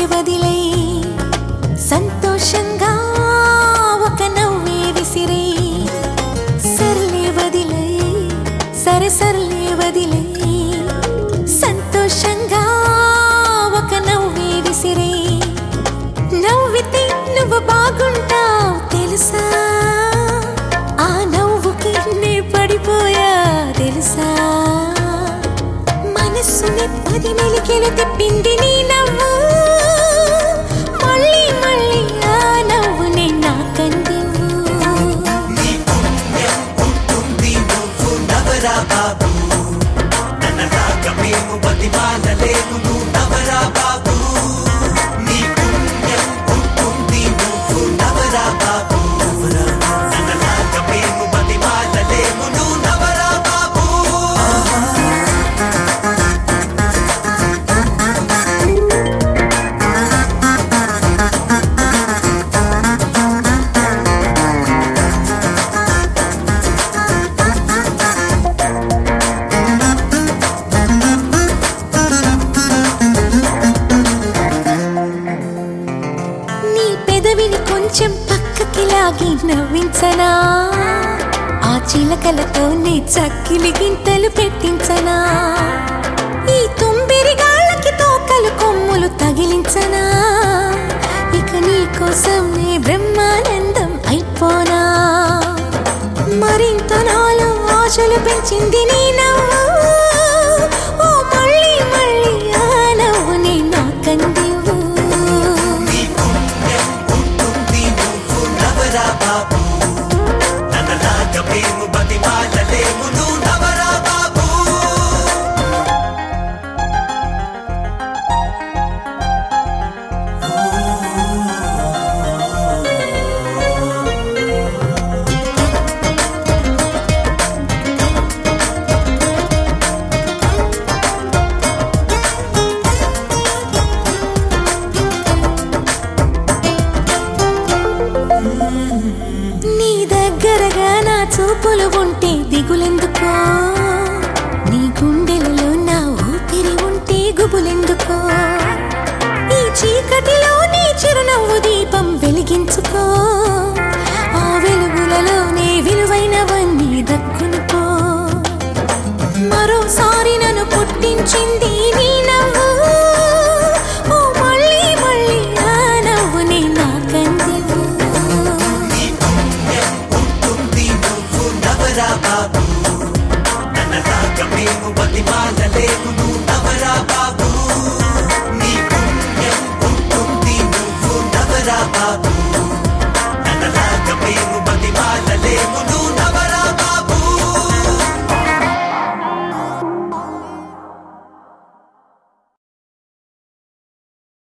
వదిలై సంతోషంగా ఒక నవ్వే విసిరే సర్లే వదిలై సరే సర్లే వదిలై సంతోషంగా ఒక నవ్వే విసిరే నవ్వితే నువ్వు బాగుంటావు తెలుసా ఆ నవ్వుకి నే పడిపోయా తెలుసా మనస్సుని పది మెలికెలు తిప్పింది నీ నవ్వు మళ్ళీ మళ్ళీ ఆ నవ్వుని నాకందివు నీ పుణ్యం ఉంటుంది నువ్వు నవరా బాబు నన్న రాక మేము బతిమాలలేము నువ్వు నవరా బాబు నీ పుణ్యం ఉంటుంది నువ్వు నవరా బాబు నన్న రాక మేము బతిమాలలేము నువ్వు నవరా బాబు నీ పెదవిని కొంచెం పక్కకి లాగి నవ్వించనా ఆ చిలకలతో నీ చక్కిలి గింతలు పెట్టించనా ఈ తుంబిరి గాళ్ళకి తోకలు కొమ్ములు తగిలించనా ఇక నీ కోసం నీ బ్రహ్మానందం అయిపోనా మరింత నాలో ఆశలు పెంచింది నీ నవ్వు ఓ మళ్ళీ మళ్ళీ ఆ నవ్వుని నాకందివు నీ పుణ్యం ఉంటుంది నువ్వు నవరా బాబు నన్న రాక మేము బతిమాలలేము నువ్వు నవరా బాబు నీ దగ్గరగా నా చూపులు ఉంటే దిగులెందుకు